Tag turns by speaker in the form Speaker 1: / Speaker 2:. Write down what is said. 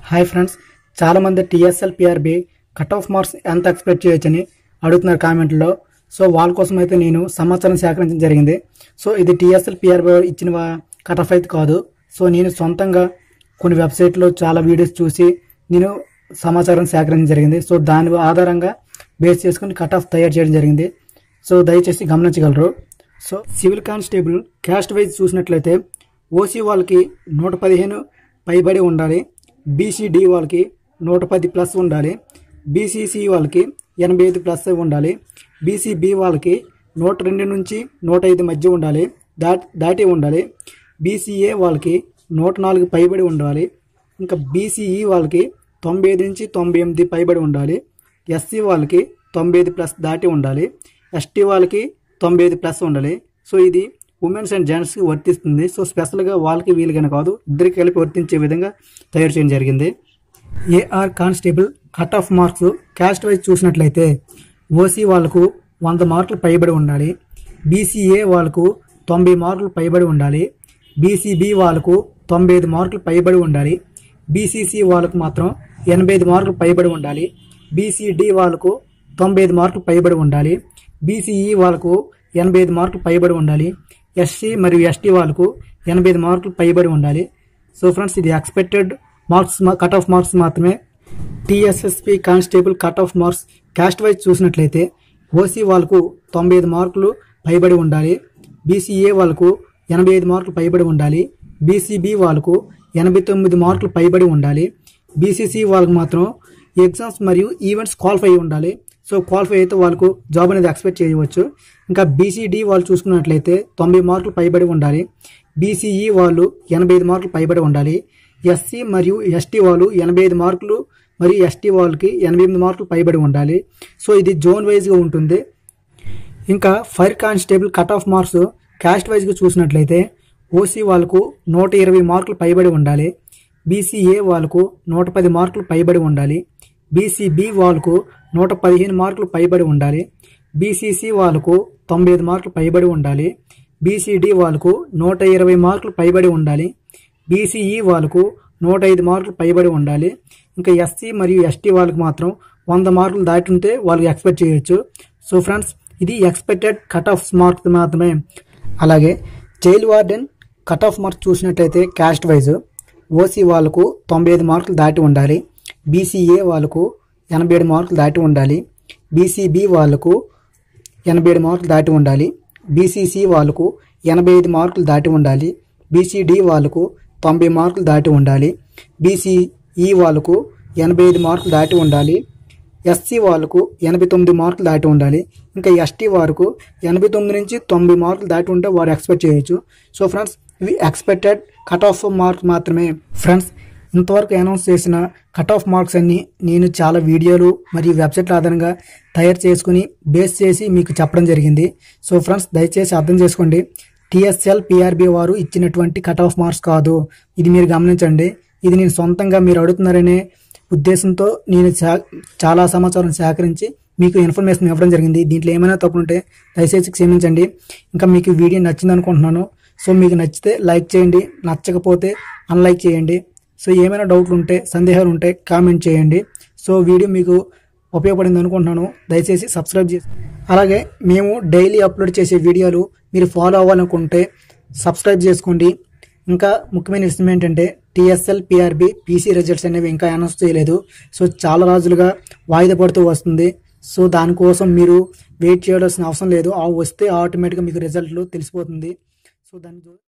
Speaker 1: hi friends చాలామంది TSL PRB cut off marks ఎంత expect చేయొచ్చని అడుగుతున్నారు కామెంట్లో సో వాళ్ళ కోసం అయితే నేను సమాచారం సేకరించడం జరిగింది సో ఇది టీఎస్ఎల్ పిఆర్బి ఇచ్చిన కట్ ఆఫ్ అయితే కాదు సో నేను సొంతంగా కొన్ని వెబ్సైట్లో చాలా వీడియోస్ చూసి నేను సమాచారం సేకరించడం జరిగింది సో దాని ఆధారంగా బేస్ చేసుకుని కట్ ఆఫ్ తయారు చేయడం జరిగింది సో దయచేసి గమనించగలరు so civil constable caste wise చూసినట్లయితే ఓసీ వాళ్ళకి నూట పదిహేను పైబడి ఉండాలి బీసీడీ వాళ్ళకి నూట పది ప్లస్ ఉండాలి బీసీసీ వాళ్ళకి ఎనభై ఐదు ప్లస్ ఉండాలి బీసీబీ వాళ్ళకి నూట రెండు నుంచి నూట ఐదు మధ్య ఉండాలి దాటి దాటి ఉండాలి బీసీఏ వాళ్ళకి నూట నాలుగు పైబడి ఉండాలి ఇంకా బీసీఈ వాళ్ళకి తొంభై ఐదు నుంచి తొంభై ఎనిమిది పైబడి ఉండాలి ఎస్సీ వాళ్ళకి తొంభై ఐదు ప్లస్ దాటి ఉండాలి ఎస్టీ వాళ్ళకి తొంభై ఐదు ప్లస్ ఉండాలి సో ఇది ఉమెన్స్ అండ్ జెంట్స్కి వర్తిస్తుంది సో స్పెషల్గా వాళ్ళకి వీళ్ళకని కాదు ఇద్దరికి కలిపి వర్తించే విధంగా తయారు చేయడం జరిగింది AR constable cut off marks caste wise చూసినట్లయితే ఓసీ వాళ్ళకు వంద మార్కులు పైబడి ఉండాలి బీసీఏ వాళ్ళకు తొంభై మార్కులు పైబడి ఉండాలి బీసీబీ వాళ్ళకు తొంభై ఐదు మార్కులు పైబడి ఉండాలి బీసీసీ వాళ్ళకు మాత్రం ఎనభై ఐదు మార్కులు పైబడి ఉండాలి బీసీడీ వాళ్ళకు తొంభై ఐదు మార్కులు పైబడి ఉండాలి బీసీఈ వాళ్ళకు ఎనభై ఐదు మార్కులు పైబడి ఉండాలి ఎస్సీ మరియు ఎస్టీ వాళ్ళకు ఎనభై ఐదు మార్కులు పైబడి ఉండాలి సో ఫ్రెండ్స్ ఇది expected marks cut off marks మాత్రమే TSSP constable cut off marks caste wise చూసినట్లయితే ఓసీ వాళ్ళకు తొంభై ఐదు మార్కులు పైబడి ఉండాలి బీసీఏ వాళ్ళకు ఎనభై ఐదు మార్కులు పైబడి ఉండాలి బీసీబీ వాళ్ళకు ఎనభై తొమ్మిది మార్కులు పైబడి ఉండాలి బీసీసీ వాళ్ళకు మాత్రం ఎగ్జామ్స్ మరియు ఈవెంట్స్ క్వాలిఫై అయి ఉండాలి సో క్వాలిఫై అయితే వాళ్ళకు జాబ్ అనేది ఎక్స్పెక్ట్ చేయవచ్చు ఇంకా బీసీడీ వాళ్ళు చూసుకున్నట్లయితే తొంభై మార్కులు పైబడి ఉండాలి బీసీఈ వాళ్ళు ఎనభై ఐదు మార్కులు పైబడి ఉండాలి ఎస్సీ మరియు ఎస్టీ వాళ్ళు ఎనభై ఐదు మార్కులు మరియు ఎస్టీ వాళ్ళకి ఎనభై ఎనిమిది మార్కులు పైబడి ఉండాలి సో ఇది జోన్ వైజ్గా ఉంటుంది ఇంకా fire constable cut off marks caste వైజ్గా చూసినట్లయితే ఓసీ వాళ్ళకు నూట ఇరవై మార్కులు పైబడి ఉండాలి బీసీఏ వాళ్ళకు నూట పది మార్కులు పైబడి ఉండాలి బీసీబీ వాళ్ళకు నూట పదిహేను మార్కులు పైబడి ఉండాలి బీసీసీ వాళ్ళకు తొంభై ఐదు మార్కులు పైబడి ఉండాలి బీసీడీ వాళ్ళకు నూట ఇరవై మార్కులు పైబడి ఉండాలి బీసీఈ వాళ్ళకు నూట ఐదు మార్కులు పైబడి ఉండాలి ఇంకా ఎస్సీ మరియు ఎస్టీ వాళ్ళకి మాత్రం వంద మార్కులు దాటి ఉంటే వాళ్ళకి ఎక్స్పెక్ట్ చేయొచ్చు సో ఫ్రెండ్స్ ఇది ఎక్స్పెక్టెడ్ కట్ ఆఫ్ మార్క్స్ మాత్రమే అలాగే jail warden cut off marks చూసినట్టయితే క్యాస్ట్ వైజ్ ఓసీ వాళ్ళకు తొంభై ఐదు మార్కులు దాటి ఉండాలి బీసీఏ వాళ్ళకు ఎనభై ఏడు మార్కులు దాటి ఉండాలి బీసీబీ వాళ్ళకు ఎనభై ఏడు మార్కులు దాటి ఉండాలి బీసీసీ వాళ్ళకు ఎనభై ఐదు మార్కులు దాటి ఉండాలి బీసీడీ వాళ్ళకు తొంభై మార్కులు దాటి ఉండాలి బీసీఈ వాళ్ళకు ఎనభై ఐదు మార్కులు దాటి ఉండాలి ఎస్సీ వాళ్ళకు ఎనభై తొమ్మిది మార్కులు దాటి ఉండాలి ఇంకా ఎస్టీ వారికి ఎనభై తొమ్మిది నుంచి తొంభై మార్కులు దాటి ఉంటే వారు ఎక్స్పెక్ట్ చేయొచ్చు సో ఫ్రెండ్స్ ఇవి ఎక్స్పెక్టెడ్ కట్ ఆఫ్ మార్క్స్ మాత్రమే ఫ్రెండ్స్ ఇంతవరకు అనౌన్స్ చేసిన కట్ ఆఫ్ మార్క్స్ అన్ని నేను చాలా వీడియోలు మరియు వెబ్సైట్ల ఆధారంగా తయారు చేసుకుని బేస్ చేసి మీకు చెప్పడం జరిగింది సో ఫ్రెండ్స్ దయచేసి అర్థం చేసుకోండి టిఎస్ఎల్ పిఆర్బి వారు ఇచ్చినటువంటి కట్ ఆఫ్ మార్క్స్ కాదు ఇది మీరు గమనించండి ఇది నేను సొంతంగా మీరు అడుగుతున్నారనే ఉద్దేశంతో నేను చా- చాలా సమాచారం సేకరించి మీకు ఇన్ఫర్మేషన్ ఇవ్వడం జరిగింది దీంట్లో ఏమైనా తప్పులుంటే దయచేసి క్షమించండి ఇంకా మీకు ఈ వీడియో నచ్చింది అనుకుంటున్నాను సో మీకు నచ్చితే లైక్ చేయండి నచ్చకపోతే అన్లైక్ చేయండి సో ఏమైనా డౌట్లు ఉంటే సందేహాలు ఉంటే కామెంట్ చేయండి సో వీడియో మీకు ఉపయోగపడింది అనుకుంటున్నాను దయచేసి సబ్స్క్రైబ్ చేసి అలాగే మేము డైలీ అప్లోడ్ చేసే వీడియోలు మీరు ఫాలో అవ్వాలనుకుంటే సబ్స్క్రైబ్ చేసుకోండి ఇంకా ముఖ్యమైన విషయం ఏంటంటే టీఎస్ఎల్ పిఆర్బి పీసీ రిజల్ట్స్ అనేవి ఇంకా అనౌన్స్ చేయలేదు సో చాలా రోజులుగా వాయిదా పడుతూ వస్తుంది సో దానికోసం మీరు వెయిట్ చేయాల్సిన అవసరం లేదు ఆ వస్తే ఆటోమేటిక్గా మీకు రిజల్ట్లు తెలిసిపోతుంది సో దాని